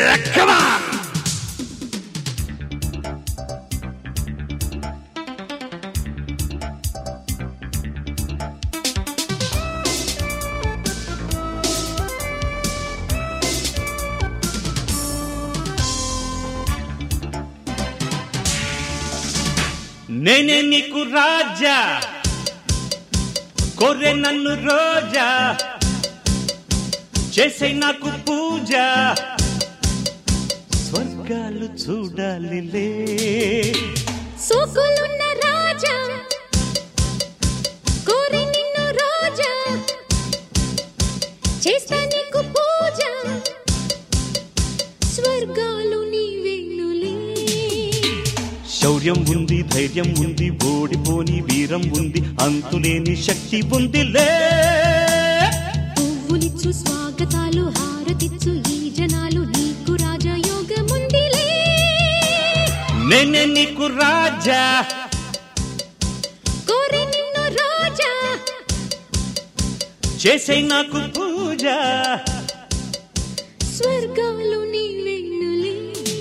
Come on! నేనే నీకు రాజా కోరే నన్ను రోజా చేసే నాకు పూజ స్వర్గాలు చూడాలిలే సోకులున్న రాజా కోరి నిన్ను రోజా చేస్తా నీకు పూజ స్వర్గాలు నీవేనులే శౌర్యం ఉంది ధైర్యం ఉంది ఓడిపోని వీరం ఉంది అంతులేని శక్తి ఉందిలే పువ్వులిచ్చు స్వాగతాలు హారతిచ్చు ఈ జనాలు నీకు రాజయోగముందిలే నేనే నీకు రాజా కోరి నిన్ను రోజా చేసే నాకు పూజ స్వర్గాలు నీవేనులే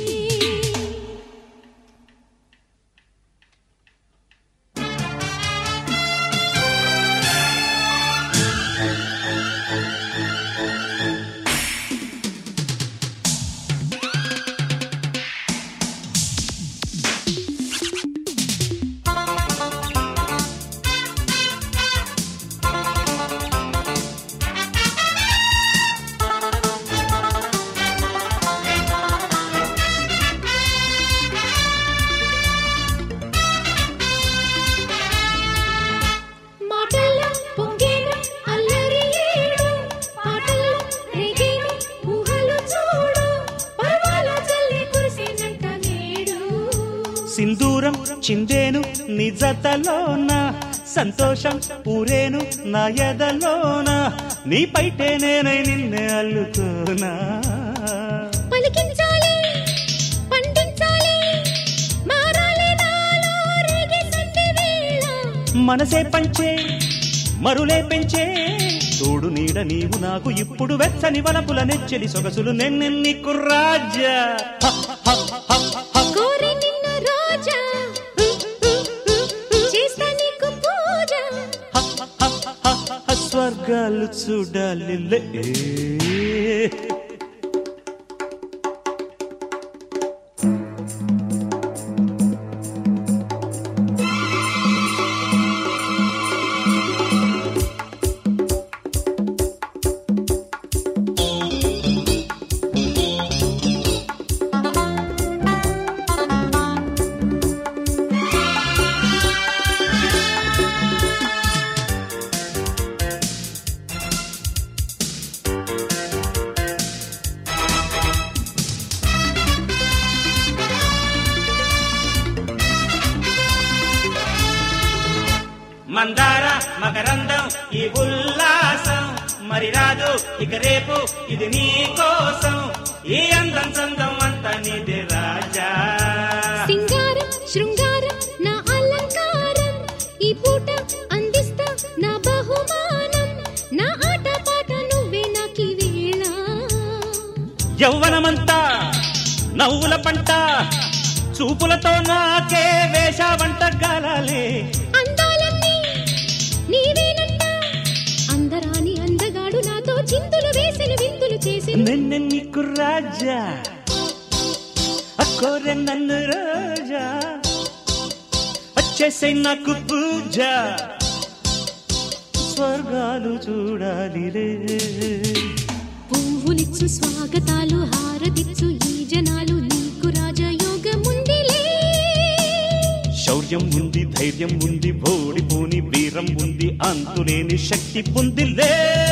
మాటల్లో పొంగేను అల్లరి ఏడు పాటల్లో రేగేను ఊహలు చూడు పర్వాల చల్లి కురిసేనంట నేడు సింధూరం చిందేను నిజతలోన సంతోషం ఊరేను నా ఎదలోన నీ పైటే నేనై నిన్నే అల్లుకోనా పలికించాలి పండించాలి మారాలి నాలో రేగే సంధి వేళ మనసే పంచే మరులే పెంచే తోడు నీడ నీవు నాకు ఇప్పుడు వెచ్చని వలపుల నెచ్చలి సొగసులు నెన్నెన్నికు రాజా కోరి నిన్ను రోజా చేస్తా నీకు పూజ స్వర్గాలు చూడాలి మందార మకరందం ఈ ఉల్లాసం మరి రాదు ఇక రేపు ఇది నీ కోసం ఈ అందం చందం అంతా నీదే రాజా సింగారం శృంగారం నా అలంకారం ఈ పూట అందిస్తా నా బహుమానం నా ఆట పాట నువ్వే నాకి వేళ యౌవనమంతా నవ్వుల పంట చూపులతో నాకే వేషావంట గాలాలే అందాలన్నీ నీవేనంట అందరాని అందగాడు నాతో చింతులు వేసిన విందులు చేసి నిన్న నీకు రాజా అక్కోరె నన్ను రాజా వచ్చేసే నాకు పూజ స్వర్గాలు చూడాలి రే పువ్వులిచ్చు స్వాగతాలు హారతిచ్చు ఈ జనాలు నీకు రాజయోగముందిలే శౌర్యం ఉంది ధైర్యం ఉంది ఓడిపోని వీరం ఉంది అంతులేని శక్తి పొందిలే